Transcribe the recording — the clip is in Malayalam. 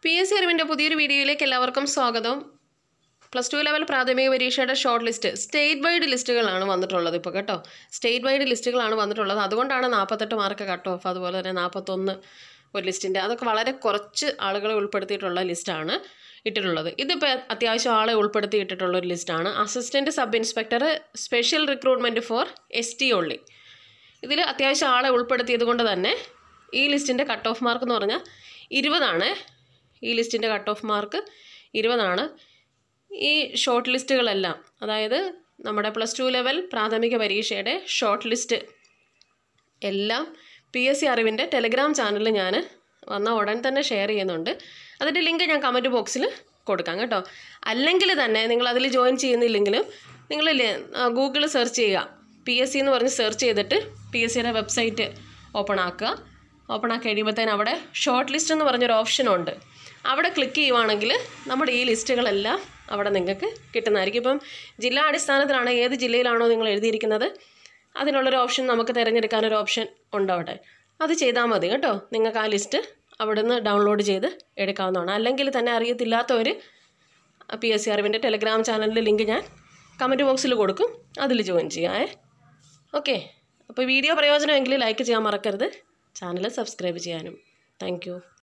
പി എസ് സി അറിവിൻ്റെ പുതിയൊരു വീഡിയോയിലേക്ക് എല്ലാവർക്കും സ്വാഗതം പ്ലസ് ടു ലെവൽ പ്രാഥമിക പരീക്ഷയുടെ ഷോർട്ട് ലിസ്റ്റ് സ്റ്റേറ്റ് വൈഡ് ലിസ്റ്റുകളാണ് വന്നിട്ടുള്ളത് ഇപ്പോൾ കേട്ടോ സ്റ്റേറ്റ് വൈഡ് ലിസ്റ്റുകളാണ് വന്നിട്ടുള്ളത് അതുകൊണ്ടാണ് നാൽപ്പത്തെട്ട് മാർക്ക് കട്ട് ഓഫ് അതുപോലെ തന്നെ നാൽപ്പത്തൊന്ന് ഒരു ലിസ്റ്റിൻ്റെ അതൊക്കെ വളരെ കുറച്ച് ആളുകളെ ഉൾപ്പെടുത്തിയിട്ടുള്ള ലിസ്റ്റാണ് ഇട്ടിട്ടുള്ളത് ഇതിപ്പോൾ അത്യാവശ്യം ആളെ ഉൾപ്പെടുത്തി ഇട്ടിട്ടുള്ള ഒരു ലിസ്റ്റാണ് assistant sub inspector special recruitment for S T only ഇതിൽ അത്യാവശ്യം ആളെ ഉൾപ്പെടുത്തിയത് കൊണ്ട് തന്നെ ഈ ലിസ്റ്റിൻ്റെ കട്ട് ഓഫ് മാർക്ക് എന്ന് പറഞ്ഞാൽ ഇരുപതാണ് ഈ ലിസ്റ്റിൻ്റെ കട്ട് ഓഫ് മാർക്ക് ഇരുപതാണ് ഈ ഷോർട്ട് ലിസ്റ്റുകളെല്ലാം അതായത് നമ്മുടെ പ്ലസ് ടു ലെവൽ പ്രാഥമിക പരീക്ഷയുടെ ഷോർട്ട് ലിസ്റ്റ് എല്ലാം പി എസ് സി അറിവിൻ്റെ ടെലഗ്രാം ചാനലിൽ ഞാൻ വന്ന ഉടൻ തന്നെ ഷെയർ ചെയ്യുന്നുണ്ട് അതിൻ്റെ ലിങ്ക് ഞാൻ കമൻറ്റ് ബോക്സിൽ കൊടുക്കാം കേട്ടോ അല്ലെങ്കിൽ തന്നെ നിങ്ങൾ അതിൽ ജോയിൻ ചെയ്യുന്നില്ലെങ്കിലും നിങ്ങൾ ഗൂഗിളിൽ സെർച്ച് ചെയ്യുക പി എസ് സി എന്ന് പറഞ്ഞ് സെർച്ച് ചെയ്തിട്ട് പി എസ് സിയുടെ വെബ്സൈറ്റ് ഓപ്പൺ ആക്കുക ഓപ്പൺ ആക്കി കഴിയുമ്പോഴത്തേന് അവിടെ ഷോർട്ട് ലിസ്റ്റ് എന്ന് പറഞ്ഞൊരു ഓപ്ഷനുണ്ട് അവിടെ ക്ലിക്ക് ചെയ്യുവാണെങ്കിൽ നമ്മുടെ ഈ ലിസ്റ്റുകളെല്ലാം അവിടെ നിങ്ങൾക്ക് കിട്ടുന്നതായിരിക്കും ഇപ്പം ജില്ലാ അടിസ്ഥാനത്തിലാണ് ഏത് ജില്ലയിലാണോ നിങ്ങൾ എഴുതിയിരിക്കുന്നത് അതിനുള്ളൊരു ഓപ്ഷൻ നമുക്ക് തിരഞ്ഞെടുക്കാനൊരു ഓപ്ഷൻ ഉണ്ട് അവിടെ അത് ചെയ്താൽ മതി കേട്ടോ നിങ്ങൾക്ക് ആ ലിസ്റ്റ് അവിടെ നിന്ന് ഡൗൺലോഡ് ചെയ്ത് എടുക്കാവുന്നതാണ് അല്ലെങ്കിൽ തന്നെ അറിയത്തില്ലാത്തവർ പി എസ് സി അറിവിൻ്റെ ടെലഗ്രാം ചാനലിൻ്റെ ലിങ്ക് ഞാൻ കമൻറ്റ് ബോക്സിൽ കൊടുക്കും അതിൽ ജോയിൻ ചെയ്യാമേ ഓക്കെ അപ്പോൾ വീഡിയോ പ്രയോജനമെങ്കിൽ ലൈക്ക് ചെയ്യാൻ മറക്കരുത് ചാനൽ സബ്സ്ക്രൈബ് ചെയ്യാനും താങ്ക്